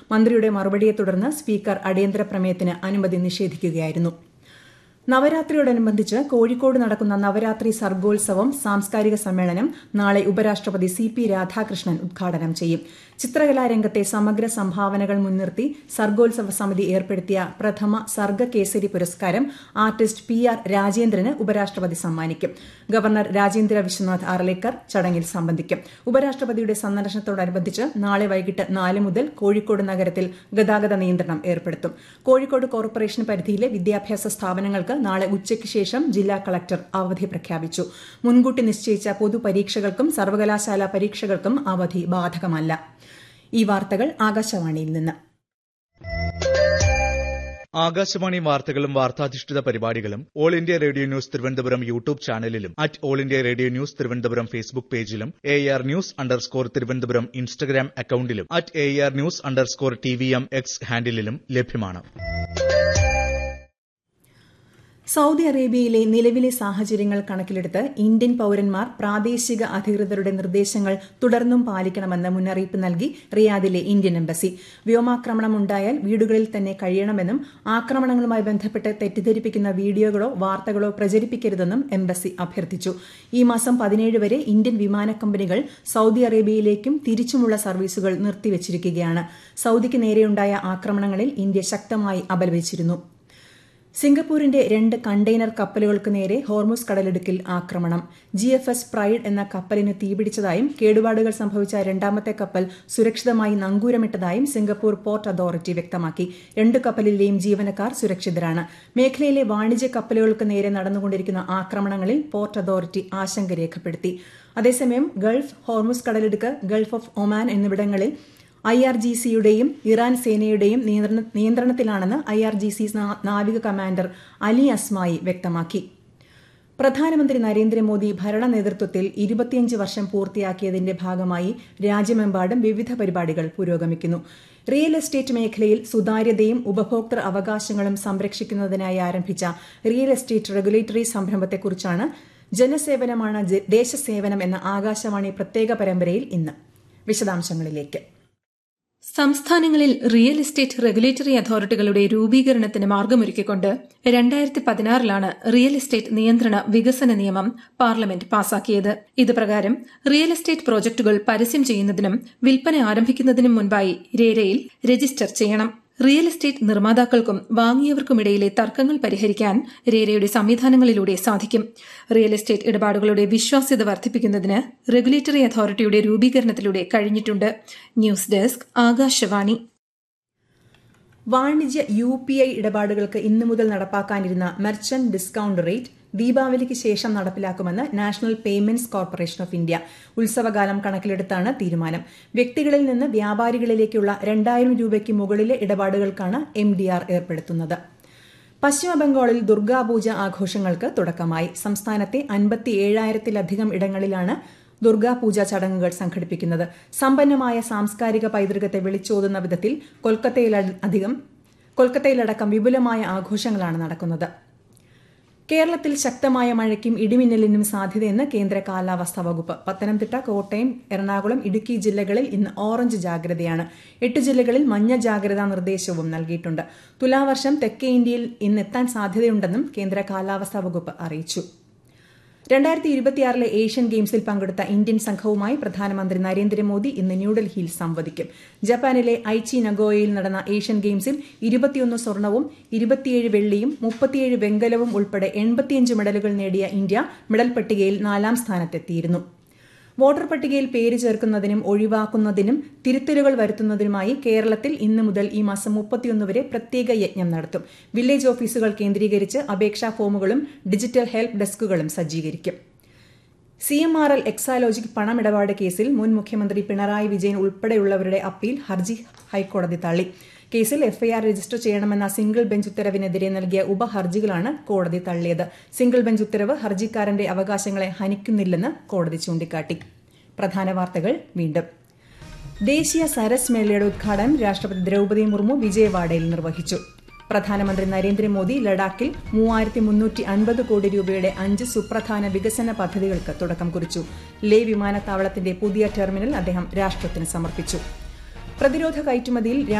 മന്ത്രിയുടെ മറുപടിയെ തുടർന്ന് സ്പീക്കർ അടിയന്തര പ്രമേയത്തിന് അനുമതി നിഷേധിക്കുകയായിരുന്നു നവരാത്രിയോടനുബന്ധിച്ച് കോഴിക്കോട് നടക്കുന്ന നവരാത്രി സർഗോത്സവം സാംസ്കാരിക സമ്മേളനം നാളെ ഉപരാഷ്ട്രപതി സി പി രാധാകൃഷ്ണൻ ഉദ്ഘാടനം ചെയ്യും ചിത്രകലാരംഗത്തെ സമഗ്ര സംഭാവനകൾ മുൻനിർത്തി സർഗോത്സവ സമിതി ഏർപ്പെടുത്തിയ പ്രഥമ സർഗ കേസരി പുരസ്കാരം ആർട്ടിസ്റ്റ് പി ആർ രാജേന്ദ്രന് ഉപരാഷ്ട്രപതി സമ്മാനിക്കും ഗവർണർ രാജേന്ദ്ര വിശ്വനാഥ് ആർലേക്കർ ചടങ്ങിൽ സംബന്ധിക്കും ഉപരാഷ്ട്രപതിയുടെ സന്ദർശനത്തോടനുബന്ധിച്ച് നാളെ വൈകിട്ട് നാല് മുതൽ കോഴിക്കോട് നഗരത്തിൽ ഗതാഗത നിയന്ത്രണം ഏർപ്പെടുത്തും കോഴിക്കോട് കോർപ്പറേഷൻ പരിധിയിലെ വിദ്യാഭ്യാസ സ്ഥാപനങ്ങൾക്ക് നാളെ ഉച്ചയ്ക്ക് ശേഷം ജില്ലാ കളക്ടർ അവധി പ്രഖ്യാപിച്ചു മുൻകൂട്ടി നിശ്ചയിച്ച പൊതുപരീക്ഷകൾക്കും സർവകലാശാല പരീക്ഷകൾക്കും അവധി ബാധകമല്ല ഈ വാർത്തകൾ ആകാശവാണിയിൽ നിന്ന് ആകാശവാണി വാർത്തകളും വാർത്താധിഷ്ഠിത പരിപാടികളും All India Radio News Thiruvananthapuram YouTube ചാനലിലും at All India Radio News Thiruvananthapuram Facebook പേജിലും A R news underscore Thiruvananthapuram Instagram അക്കൌണ്ടിലും at A R news underscore T V M X ഹാൻഡിലും ലഭ്യമാണ് സൌദി അറേബ്യയിലെ നിലവിലെ സാഹചര്യങ്ങൾ കണക്കിലെടുത്ത് ഇന്ത്യൻ പൌരന്മാർ പ്രാദേശിക അധികൃതരുടെ നിർദ്ദേശങ്ങൾ തുടർന്നും പാലിക്കണമെന്ന് മുന്നറിയിപ്പ് നൽകി റിയാദിലെ ഇന്ത്യൻ എംബസി വ്യോമാക്രമണം ഉണ്ടായാൽ വീടുകളിൽ തന്നെ കഴിയണമെന്നും ആക്രമണങ്ങളുമായി ബന്ധപ്പെട്ട് തെറ്റിദ്ധരിപ്പിക്കുന്ന വീഡിയോകളോ വാർത്തകളോ പ്രചരിപ്പിക്കരുതെന്നും എംബസി അഭ്യർത്ഥിച്ചു ഈ മാസം പതിനേഴ് വരെ ഇന്ത്യൻ വിമാന കമ്പനികൾ സൌദി അറേബ്യയിലേക്കും തിരിച്ചുമുള്ള സർവീസുകൾ നിർത്തിവച്ചിരിക്കുകയാണ് സൌദിക്ക് നേരെയുണ്ടായ ആക്രമണങ്ങളിൽ ഇന്ത്യ ശക്തമായി അപലപിച്ചിരുന്നു സിംഗപ്പൂരിന്റെ രണ്ട് കണ്ടെയ്നർ കപ്പലുകൾക്ക് നേരെ ഹോർമുസ് കടലിടുക്കിൽ ആക്രമണം ജി എഫ് എസ് പ്രൈഡ് എന്ന കപ്പലിന് തീപിടിച്ചതായും കേടുപാടുകൾ സംഭവിച്ച രണ്ടാമത്തെ കപ്പൽ സുരക്ഷിതമായി നങ്കൂരമിട്ടതായും സിംഗപ്പൂർ പോർട്ട് അതോറിറ്റി വ്യക്തമാക്കി രണ്ട് കപ്പലിലെയും ജീവനക്കാർ സുരക്ഷിതരാണ് മേഖലയിലെ വാണിജ്യ കപ്പലുകൾക്ക് നേരെ നടന്നുകൊണ്ടിരിക്കുന്ന ആക്രമണങ്ങളിൽ പോർട്ട് അതോറിറ്റി ആശങ്ക രേഖപ്പെടുത്തി അതേസമയം ഗൾഫ് ഹോർമുസ് കടലിടുക്ക് ഗൾഫ് ഓഫ് ഒമാൻ എന്നിവിടങ്ങളിൽ I R G സിയുടെയും Iran സേനയുടെയും നിയന്ത്രണത്തിലാണെന്ന് I R G C നാവിക കമാൻഡർ അലി അസ്മായി വ്യക്തമാക്കി പ്രധാനമന്ത്രി നരേന്ദ്രമോദി ഭരണ നേതൃത്വത്തിൽ ഇരുപത്തിയഞ്ച് വർഷം പൂർത്തിയാക്കിയതിന്റെ ഭാഗമായി രാജ്യമെമ്പാടും വിവിധ പരിപാടികൾ പുരോഗമിക്കുന്നു റിയൽ എസ്റ്റേറ്റ് മേഖലയിൽ സുതാര്യതയും ഉപഭോക്തൃ അവകാശങ്ങളും സംരക്ഷിക്കുന്നതിനായി ആരംഭിച്ച റിയൽ എസ്റ്റേറ്റ് റെഗുലേറ്ററി സംരംഭത്തെക്കുറിച്ചാണ് ജനസേവനമാണ് ദേശസേവനം എന്ന ആകാശവാണി പ്രത്യേക പരമ്പരയിൽ ഇന്ന് വിശദാംശങ്ങളിലേക്ക് സംസ്ഥാനങ്ങളിൽ റിയൽ എസ്റ്റേറ്റ് റെഗുലേറ്ററി അതോറിറ്റികളുടെ രൂപീകരണത്തിന് മാർഗമൊരുക്കിക്കൊണ്ട് രണ്ടായിരത്തി പതിനാറിലാണ് റിയൽ എസ്റ്റേറ്റ് നിയന്ത്രണ വികസന നിയമം പാർലമെന്റ് പാസാക്കിയത് ഇതുപ്രകാരം റിയൽ എസ്റ്റേറ്റ് പ്രോജക്ടുകൾ പരസ്യം ചെയ്യുന്നതിനും വിൽപ്പന ആരംഭിക്കുന്നതിനും മുൻപായി രേരയിൽ രജിസ്റ്റർ ചെയ്യണം റിയൽ എസ്റ്റേറ്റ് നിർമ്മാതാക്കൾക്കും വാങ്ങിയവർക്കുമിടയിലെ തർക്കങ്ങൾ പരിഹരിക്കാൻ രേരയുടെ സംവിധാനങ്ങളിലൂടെ സാധിക്കും റിയൽ എസ്റ്റേറ്റ് ഇടപാടുകളുടെ വിശ്വാസ്യത വർദ്ധിപ്പിക്കുന്നതിന് റെഗുലേറ്ററി അതോറിറ്റിയുടെ രൂപീകരണത്തിലൂടെ കഴിഞ്ഞിട്ടുണ്ട് ന്യൂസ് ഡെസ്ക് ആകാശവാണി വാണിജ്യ യു പി ഐ ഇടപാടുകൾക്ക് ഇന്നു മുതൽ നടപ്പാക്കാനിരുന്ന മെർച്ചന്റ് ഡിസ്കൌണ്ട് റേറ്റ് ദീപാവലിക്ക് ശേഷം നടപ്പിലാക്കുമെന്ന് National Payments Corporation of India ഉത്സവകാലം കണക്കിലെടുത്താണ് തീരുമാനം വ്യക്തികളിൽ നിന്ന് വ്യാപാരികളിലേക്കുള്ള രണ്ടായിരം രൂപയ്ക്ക് മുകളിലെ ഇടപാടുകൾക്കാണ് എം ഡി ആർ ഏർപ്പെടുത്തുന്നത് പശ്ചിമബംഗാളിൽ ദുർഗാപൂജ ആഘോഷങ്ങൾക്ക് തുടക്കമായി സംസ്ഥാനത്തെ അൻപത്തി ഏഴായിരത്തിലധികം ഇടങ്ങളിലാണ് ദുർഗാപൂജ ചടങ്ങുകൾ സംഘടിപ്പിക്കുന്നത് സമ്പന്നമായ സാംസ്കാരിക പൈതൃകത്തെ വിളിച്ചോതുന്ന വിധത്തിൽ കൊൽക്കത്തയിലധികം കൊൽക്കത്തയിലടക്കം വിപുലമായ ആഘോഷങ്ങളാണ് നടക്കുന്നത് കേരളത്തിൽ ശക്തമായ മഴയ്ക്കും ഇടിമിന്നലിനും സാധ്യതയെന്ന് കേന്ദ്ര കാലാവസ്ഥാ വകുപ്പ് പത്തനംതിട്ട കോട്ടയം എറണാകുളം ഇടുക്കി ജില്ലകളിൽ ഇന്ന് ഓറഞ്ച് ജാഗ്രതയാണ് എട്ട് ജില്ലകളിൽ മഞ്ഞ ജാഗ്രതാ നിർദ്ദേശവും നൽകിയിട്ടുണ്ട് തുലാവർഷം തെക്കേ ഇന്ത്യയിൽ ഇന്നെത്താൻ സാധ്യതയുണ്ടെന്നും കേന്ദ്ര കാലാവസ്ഥാ വകുപ്പ് അറിയിച്ചു രണ്ടായിരത്തി ഇരുപത്തിയാറിലെ ഏഷ്യൻ ഗെയിംസിൽ പങ്കെടുത്ത ഇന്ത്യൻ സംഘവുമായി പ്രധാനമന്ത്രി നരേന്ദ്രമോദി ഇന്ന് ന്യൂഡൽഹിയിൽ സംവദിക്കും ജപ്പാനിലെ ഐച്ചി നഗോയയിൽ നടന്ന ഏഷ്യൻ ഗെയിംസിൽ ഇരുപത്തിയൊന്ന് സ്വർണവും ഇരുപത്തിയേഴ് വെള്ളിയും മുപ്പത്തിയേഴ് വെങ്കലവും ഉൾപ്പെടെ എൺപത്തിയഞ്ച് മെഡലുകൾ നേടിയ ഇന്ത്യ മെഡൽ പട്ടികയിൽ നാലാം സ്ഥാനത്തെത്തിയിരുന്നു വോട്ടർ പട്ടികയിൽ പേര് ചേർക്കുന്നതിനും ഒഴിവാക്കുന്നതിനും തിരുത്തലുകൾ വരുത്തുന്നതിനുമായി കേരളത്തിൽ ഇന്നു മുതൽ ഈ മാസം മുപ്പത്തിയൊന്ന് വരെ പ്രത്യേക യജ്ഞം നടത്തും വില്ലേജ് ഓഫീസുകൾ കേന്ദ്രീകരിച്ച് അപേക്ഷാ ഫോമുകളും ഡിജിറ്റൽ ഹെൽപ്പ് ഡെസ്കുകളും സജ്ജീകരിക്കും C M R L Exalogic പണമിടപാട് കേസിൽ മുൻ മുഖ്യമന്ത്രി പിണറായി വിജയൻ ഉൾപ്പെടെയുള്ളവരുടെ അപ്പീൽ ഹർജി ഹൈക്കോടതി തള്ളി കേസിൽ എഫ്ഐആർ രജിസ്റ്റർ ചെയ്യണമെന്ന സിംഗിൾ ബെഞ്ച് ഉത്തരവിനെതിരെ നൽകിയ ഉപഹർജികളാണ് കോടതി തള്ളിയത് സിംഗിൾ ബെഞ്ച് ഉത്തരവ് ഹർജിക്കാരന്റെ അവകാശങ്ങളെ ഹനിക്കുന്നില്ലെന്ന് കോടതി ചൂണ്ടിക്കാട്ടി പ്രധാന വാർത്തകൾ വീണ്ടും ദേശീയ സരസ് മേളയുടെ ഉദ്ഘാടനം രാഷ്ട്രപതി ദ്രൌപദി മുർമു വിജയവാഡയിൽ നിർവഹിച്ചു പ്രധാനമന്ത്രി നരേന്ദ്രമോദി ലഡാക്കിൽ മൂവായിരത്തി മുന്നൂറ്റി അൻപത് കോടി രൂപയുടെ അഞ്ച് സുപ്രധാന വികസന പദ്ധതികൾക്ക് തുടക്കം കുറിച്ചു ലേ വിമാനത്താവളത്തിന്റെ പുതിയ ടെർമിനൽ അദ്ദേഹം രാഷ്ട്രത്തിന് സമർപ്പിച്ചു പ്രതിരോധ കയറ്റുമതിയിൽ